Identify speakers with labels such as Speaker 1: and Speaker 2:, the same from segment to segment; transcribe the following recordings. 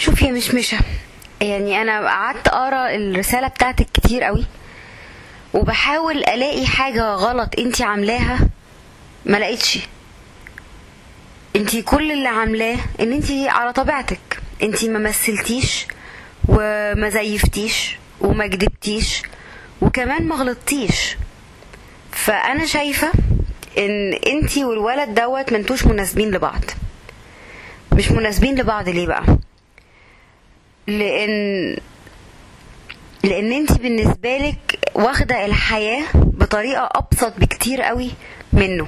Speaker 1: شوف يا مشمشة يعني انا قعدت اقرا الرسالة بتاعتك كتير قوي وبحاول الاقي حاجة غلط انتي عاملاها ما لقيتش انتي كل اللي عاملاه ان انتي على طبيعتك انتي ما مثلتيش وما زيفتيش وما كدبتيش وكمان ما غلطتيش فانا شايفة ان انتي والولد دوت منتوش مناسبين لبعض مش مناسبين لبعض ليه بقى لان لان انت بالنسبه لك واخده الحياه بطريقه ابسط بكتير قوي منه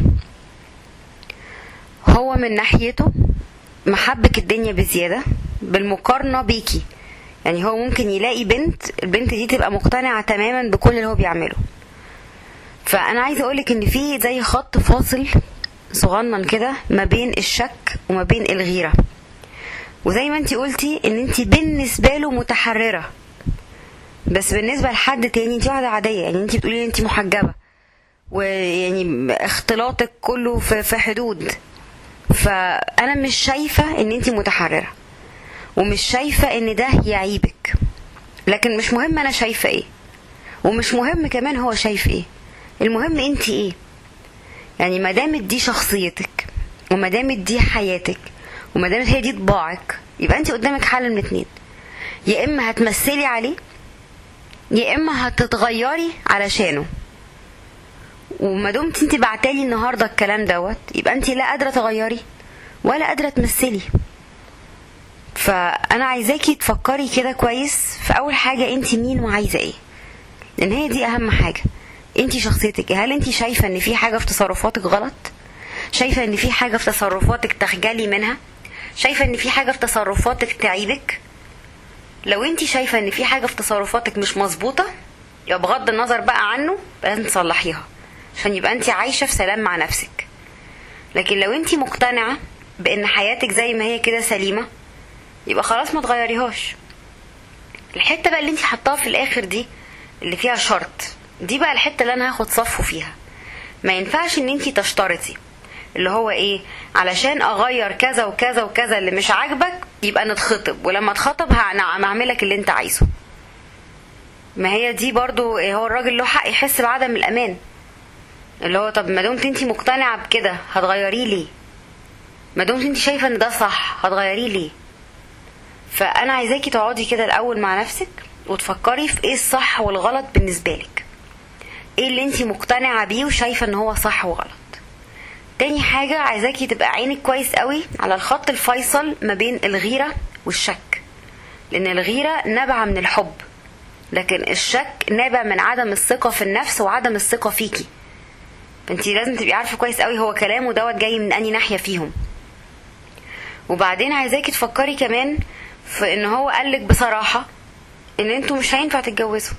Speaker 1: هو من ناحيته محبك الدنيا بزياده بالمقارنه بيكي يعني هو ممكن يلاقي بنت البنت دي تبقى مقتنعه تماما بكل اللي هو بيعمله فانا عايزه اقولك ان في زي خط فاصل صغنن كده ما بين الشك وما بين الغيره وزي ما انتي قلتي ان انتي بالنسبه له متحرره بس بالنسبه لحد تاني انتي واحده عاديه يعني انتي بتقولي ان انتي محجبه ويعني اختلاطك كله في, في حدود فانا مش شايفه ان انتي متحرره ومش شايفه ان ده يعيبك لكن مش مهم انا شايفه ايه ومش مهم كمان هو شايف ايه المهم انتي ايه يعني ما دامت دي شخصيتك وما دامت دي حياتك وما دامت هي دي طباعك يبقى انت قدامك حل من اتنين يا اما هتمثلي عليه يا اما هتتغيري علشانه وما دمت انت بعتالي النهارده الكلام دوت يبقى انت لا قادره تغيري ولا قادره تمثلي فانا عايزاكي تفكري كده كويس في اول حاجه انت مين وعايزه ايه لان هي دي اهم حاجه انت شخصيتك هل انت شايفه ان في حاجه في تصرفاتك غلط شايفه ان في حاجه في تصرفاتك تخجلي منها شايفه ان في حاجه في تصرفاتك تعيبك لو انت شايفه ان في حاجه في تصرفاتك مش مظبوطه يبقى بغض النظر بقى عنه لازم تصلحيها عشان يبقى انت عايشه في سلام مع نفسك لكن لو انت مقتنعه بان حياتك زي ما هي كده سليمه يبقى خلاص ما تغيريهاش الحته بقى اللي انت حطاها في الاخر دي اللي فيها شرط دي بقى الحته اللي انا هاخد صفه فيها ما ينفعش ان انت تشترطي اللي هو ايه علشان اغير كذا وكذا وكذا اللي مش عاجبك يبقى نتخطب ولما اتخطب هعملك اللي انت عايزه ما هي دي برضو هو الراجل له حق يحس بعدم الامان اللي هو طب ما دمت انت مقتنعه بكده هتغيريه ليه ما دمت انت شايفه ان ده صح هتغيريه ليه فانا عايزاكي تقعدي كده الاول مع نفسك وتفكري في ايه الصح والغلط بالنسبه لك ايه اللي انت مقتنعه بيه وشايفه ان هو صح وغلط تاني حاجة عايزاكي تبقى عينك كويس قوي على الخط الفيصل ما بين الغيرة والشك لأن الغيرة نابعة من الحب لكن الشك نابع من عدم الثقة في النفس وعدم الثقة فيكي فانتي لازم تبقي عارفة كويس قوي هو كلامه دوت جاي من أني ناحية فيهم وبعدين عايزاكي تفكري كمان في ان هو قالك بصراحة ان انتوا مش هينفع تتجوزوا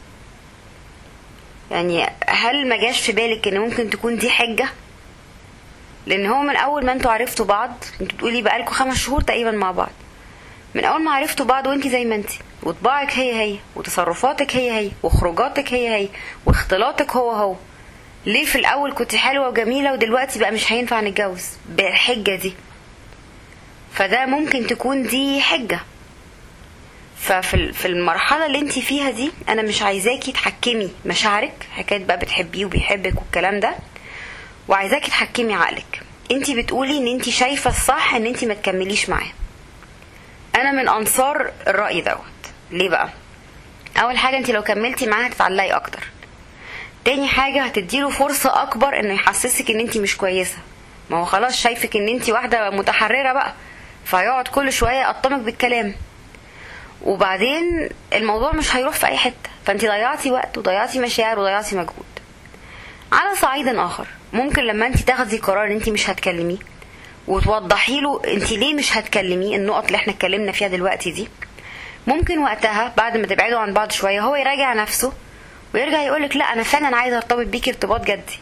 Speaker 1: يعني هل ما جاش في بالك ان ممكن تكون دي حجه لان هو من اول ما انتوا عرفتوا بعض انتوا بتقولي بقالكوا خمس شهور تقريبا مع بعض من اول ما عرفتوا بعض وانت زي ما انت وطباعك هي هي وتصرفاتك هي هي وخروجاتك هي هي واختلاطك هو هو ليه في الاول كنت حلوه وجميله ودلوقتي بقى مش هينفع نتجوز بالحجه دي فده ممكن تكون دي حجه ففي في المرحلة اللي انت فيها دي انا مش عايزاكي تحكمي مشاعرك حكاية بقى بتحبيه وبيحبك والكلام ده وعايزاكي تحكمي عقلك انت بتقولي ان انت شايفه الصح ان انت ما تكمليش معاه انا من انصار الراي دوت ليه بقى اول حاجه انت لو كملتي معاه هتتعلقي اكتر تاني حاجه هتديله فرصه اكبر انه يحسسك ان انت مش كويسه ما هو خلاص شايفك ان انت واحده متحرره بقى فهيقعد كل شويه يقطمك بالكلام وبعدين الموضوع مش هيروح في اي حته فانت ضيعتي وقت وضيعتي مشاعر وضيعتي مجهود على صعيد اخر ممكن لما انت تاخدي قرار ان انت مش هتكلميه وتوضحي له انت ليه مش هتكلميه النقط اللي احنا اتكلمنا فيها دلوقتي دي ممكن وقتها بعد ما تبعدوا عن بعض شويه هو يراجع نفسه ويرجع يقولك لا انا فعلا عايزه ارتبط بيكي ارتباط جدي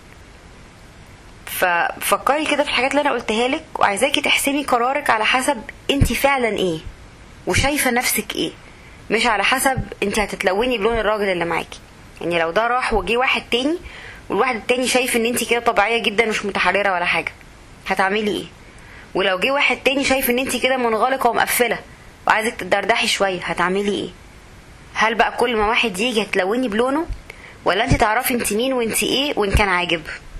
Speaker 1: ففكري كده في الحاجات اللي انا قلتها لك وعايزاكي تحسمي قرارك على حسب انت فعلا ايه وشايفه نفسك ايه مش على حسب انت هتتلوني بلون الراجل اللي معاكي يعني لو ده راح وجي واحد تاني والواحد التاني شايف ان انت كده طبيعيه جدا مش متحرره ولا حاجه هتعملي ايه ولو جه واحد تاني شايف ان انت كده منغلقه ومقفله وعايزك تدردحي شويه هتعملي ايه هل بقى كل ما واحد يجي هتلوني بلونه ولا انت تعرفي انت مين وانت ايه وان كان عاجب